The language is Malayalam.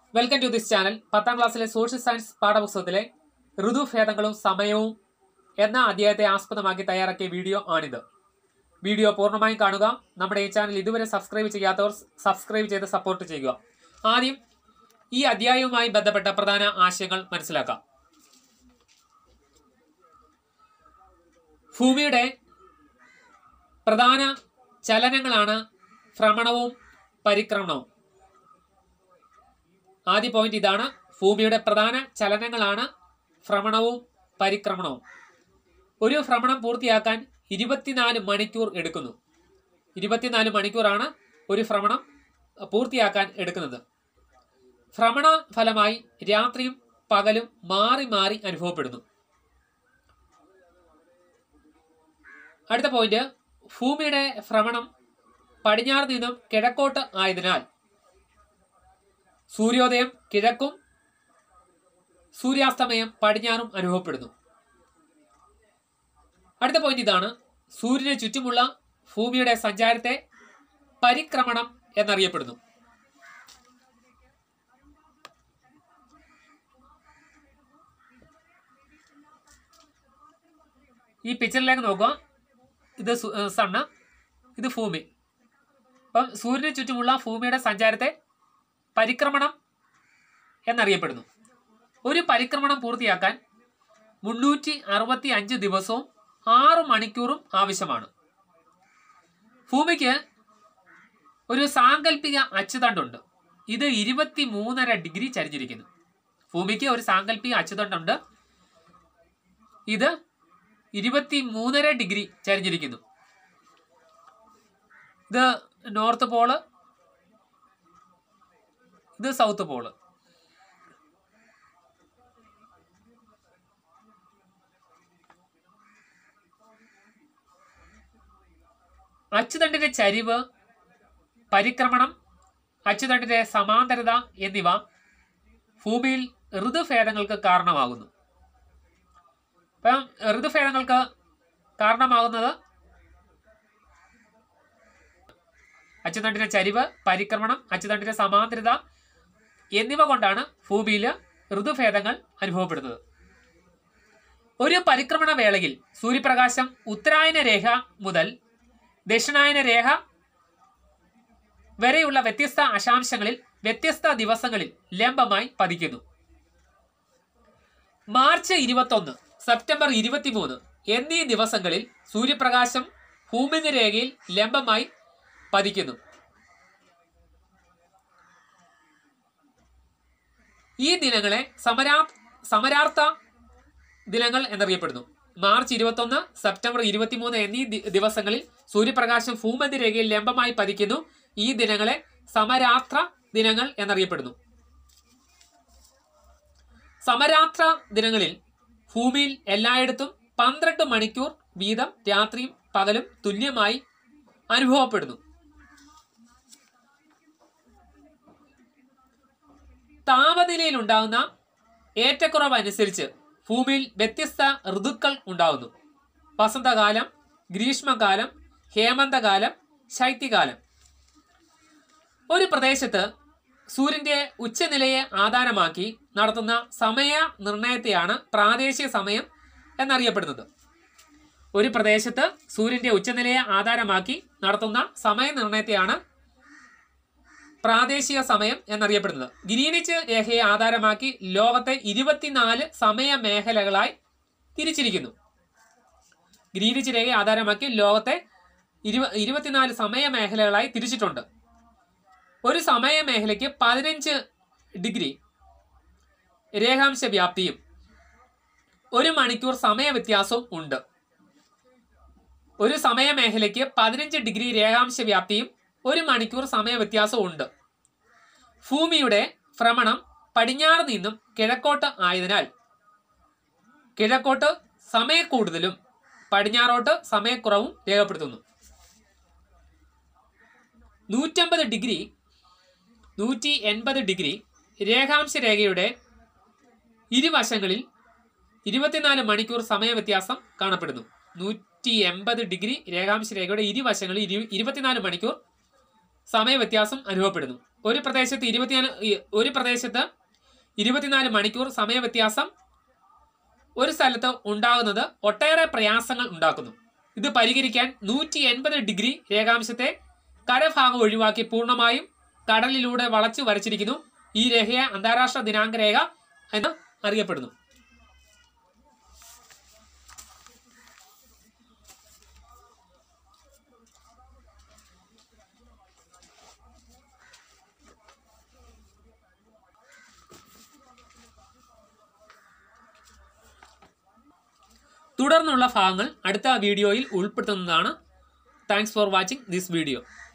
വെൽക്കം ടു ദിസ് ചാനൽ പത്താം ക്ലാസ്സിലെ സോഷ്യൽ സയൻസ് പാഠപുസ്തകത്തിലെ ഋതുഭേദങ്ങളും സമയവും എന്ന അധ്യായത്തെ ആസ്പദമാക്കി തയ്യാറാക്കിയ വീഡിയോ ആണിത് വീഡിയോ പൂർണ്ണമായും കാണുക നമ്മുടെ ഈ ചാനൽ ഇതുവരെ സബ്സ്ക്രൈബ് ചെയ്യാത്തവർ സബ്സ്ക്രൈബ് ചെയ്ത് സപ്പോർട്ട് ചെയ്യുക ആദ്യം ഈ അധ്യായവുമായി ബന്ധപ്പെട്ട പ്രധാന ആശയങ്ങൾ മനസ്സിലാക്കാം ഭൂമിയുടെ പ്രധാന ചലനങ്ങളാണ് ഭ്രമണവും പരിക്രമണവും ആദ്യ പോയിന്റ് ഇതാണ് ഭൂമിയുടെ പ്രധാന ചലനങ്ങളാണ് ഭ്രമണവും പരിക്രമണവും ഒരു ഭ്രമണം പൂർത്തിയാക്കാൻ ഇരുപത്തിനാല് മണിക്കൂർ എടുക്കുന്നു ഇരുപത്തിനാല് മണിക്കൂറാണ് ഒരു ഭ്രമണം പൂർത്തിയാക്കാൻ എടുക്കുന്നത് ഭ്രമണ ഫലമായി രാത്രിയും പകലും മാറി മാറി അനുഭവപ്പെടുന്നു അടുത്ത പോയിന്റ് ഭൂമിയുടെ ഭ്രമണം പടിഞ്ഞാറ് നിന്നും കിഴക്കോട്ട് ആയതിനാൽ സൂര്യോദയം കിഴക്കും സൂര്യാസ്തമയം പടിഞ്ഞാറും അനുഭവപ്പെടുന്നു അടുത്ത പോയിന്റ് ഇതാണ് സൂര്യന് ചുറ്റുമുള്ള ഭൂമിയുടെ സഞ്ചാരത്തെ പരിക്രമണം എന്നറിയപ്പെടുന്നു ഈ പിക്ചറിലേക്ക് നോക്കുക ഇത് സു- ഏഹ് സണ്ണ് ഇത് ഭൂമി അപ്പം സൂര്യന് ചുറ്റുമുള്ള ഭൂമിയുടെ സഞ്ചാരത്തെ പരിക്രമണം എന്നറിയപ്പെടുന്നു ഒരു പരിക്രമണം പൂർത്തിയാക്കാൻ മുന്നൂറ്റി അറുപത്തി അഞ്ച് ദിവസവും ആറ് മണിക്കൂറും ആവശ്യമാണ് ഭൂമിക്ക് ഒരു സാങ്കല്പിക അച്ചുതണ്ടുണ്ട് ഇത് ഇരുപത്തി മൂന്നര ഡിഗ്രി ചരിഞ്ഞിരിക്കുന്നു ഭൂമിക്ക് ഒരു സാങ്കല്പിക അച്ചുതണ്ടുണ്ട് ഇത് ഇരുപത്തി മൂന്നര ഡിഗ്രി ചരിഞ്ഞിരിക്കുന്നു ഇത് നോർത്ത് പോള് ഇത് സൗത്ത് പോള് അച്ചുതണ്ടിന്റെ ചരിവ് പരിക്രമണം അച്ചുതണ്ടിന്റെ സമാന്തരത എന്നിവ ഭൂമിയിൽ ഋതുഭേദങ്ങൾക്ക് കാരണമാകുന്നു അപ്പം ഋതുഭേദങ്ങൾക്ക് കാരണമാകുന്നത് അച്ചുതണ്ടിന്റെ ചരിവ് പരിക്രമണം അച്ചുതണ്ടിന്റെ സമാന്തരത എന്നിവ കൊണ്ടാണ് ഭൂമിയിൽ ഋതുഭേദങ്ങൾ അനുഭവപ്പെടുന്നത് ഒരു പരിക്രമണ വേളയിൽ സൂര്യപ്രകാശം ഉത്തരായന രേഖ മുതൽ ദക്ഷിണായന രേഖ വരെയുള്ള വ്യത്യസ്ത അശാംശങ്ങളിൽ വ്യത്യസ്ത ദിവസങ്ങളിൽ ലംബമായി പതിക്കുന്നു മാർച്ച് ഇരുപത്തൊന്ന് സെപ്റ്റംബർ ഇരുപത്തിമൂന്ന് എന്നീ ദിവസങ്ങളിൽ സൂര്യപ്രകാശം ഭൂമിരേഖയിൽ ലംബമായി പതിക്കുന്നു ഈ ദിനങ്ങളെ സമരാ സമരാർത്ഥ ദിനങ്ങൾ എന്നറിയപ്പെടുന്നു മാർച്ച് ഇരുപത്തൊന്ന് സെപ്റ്റംബർ ഇരുപത്തിമൂന്ന് എന്നീ ദി- ദിവസങ്ങളിൽ സൂര്യപ്രകാശം ഭൂമധ്യരേഖയിൽ ലംബമായി പതിക്കുന്നു ഈ ദിനങ്ങളെ സമരാത്ര ദിനങ്ങൾ എന്നറിയപ്പെടുന്നു സമരാത്ര ദിനങ്ങളിൽ ഭൂമിയിൽ എല്ലായിടത്തും പന്ത്രണ്ട് മണിക്കൂർ വീതം രാത്രിയും പകലും തുല്യമായി അനുഭവപ്പെടുന്നു താപനിലയിൽ ഉണ്ടാകുന്ന ഏറ്റക്കുറവ് അനുസരിച്ച് ഭൂമിയിൽ വ്യത്യസ്ത ഋതുക്കൾ ഉണ്ടാകുന്നു വസന്തകാലം ഗ്രീഷ്മകാലം ഹേമന്തകാലം ശൈത്യകാലം ഒരു പ്രദേശത്ത് സൂര്യന്റെ ഉച്ചനിലയെ ആധാരമാക്കി നടത്തുന്ന സമയ നിർണയത്തെയാണ് പ്രാദേശിക സമയം എന്നറിയപ്പെടുന്നത് ഒരു പ്രദേശത്ത് സൂര്യന്റെ ഉച്ചനിലയെ ആധാരമാക്കി നടത്തുന്ന സമയ നിർണയത്തെയാണ് പ്രാദേശിക സമയം എന്നറിയപ്പെടുന്നത് ഗ്രീനിച്ച് രേഖയെ ആധാരമാക്കി ലോകത്തെ ഇരുപത്തിനാല് സമയ മേഖലകളായി തിരിച്ചിരിക്കുന്നു ഗ്രീനിച്ച് രേഖയെ ആധാരമാക്കി ലോകത്തെ ഇരുപ ഇരുപത്തിനാല് സമയ മേഖലകളായി തിരിച്ചിട്ടുണ്ട് ഒരു സമയ മേഖലയ്ക്ക് പതിനഞ്ച് ഡിഗ്രി രേഖാംശ വ്യാപ്തിയും ഒരു മണിക്കൂർ സമയ വ്യത്യാസവും ഉണ്ട് ഒരു സമയ മേഖലയ്ക്ക് പതിനഞ്ച് ഡിഗ്രി രേഖാംശ വ്യാപ്തിയും ഒരു മണിക്കൂർ സമയ വ്യത്യാസവും ഉണ്ട് ഭൂമിയുടെ ഭ്രമണം പടിഞ്ഞാറ് നിന്നും കിഴക്കോട്ട് ആയതിനാൽ കിഴക്കോട്ട് സമയക്കൂടുതലും പടിഞ്ഞാറോട്ട് സമയക്കുറവും രേഖപ്പെടുത്തുന്നു നൂറ്റമ്പത് ഡിഗ്രി നൂറ്റി എൺപത് ഡിഗ്രി രേഖാംശ രേഖയുടെ ഇരുവശങ്ങളിൽ ഇരുപത്തിനാല് മണിക്കൂർ സമയ വ്യത്യാസം കാണപ്പെടുന്നു നൂറ്റി എൺപത് ഡിഗ്രി രേഖാംശ രേഖയുടെ ഇരുവശങ്ങളിൽ ഇരു ഇരുപത്തിനാല് മണിക്കൂർ സമയ വ്യത്യാസം അനുഭവപ്പെടുന്നു ഒരു പ്രദേശത്ത് ഇരുപത്തിനാല് ഈ- ഒരു പ്രദേശത്ത് ഇരുപത്തിനാല് മണിക്കൂർ സമയവ്യത്യാസം ഒരു സ്ഥലത്ത് ഉണ്ടാകുന്നത് ഒട്ടേറെ പ്രയാസങ്ങൾ ഉണ്ടാക്കുന്നു ഇത് പരിഹരിക്കാൻ നൂറ്റി എൺപത് ഡിഗ്രി രേഖാംശത്തെ കരഭാഗം ഒഴിവാക്കി പൂർണ്ണമായും കടലിലൂടെ വളച്ചു വരച്ചിരിക്കുന്നു ഈ രേഖയെ അന്താരാഷ്ട്ര ദിനാങ്ക രേഖ എന്ന് അറിയപ്പെടുന്നു തുടർന്നുള്ള ഭാഗങ്ങൾ അടുത്ത വീഡിയോയിൽ ഉൾപ്പെടുത്തുന്നതാണ് thanks for watching this video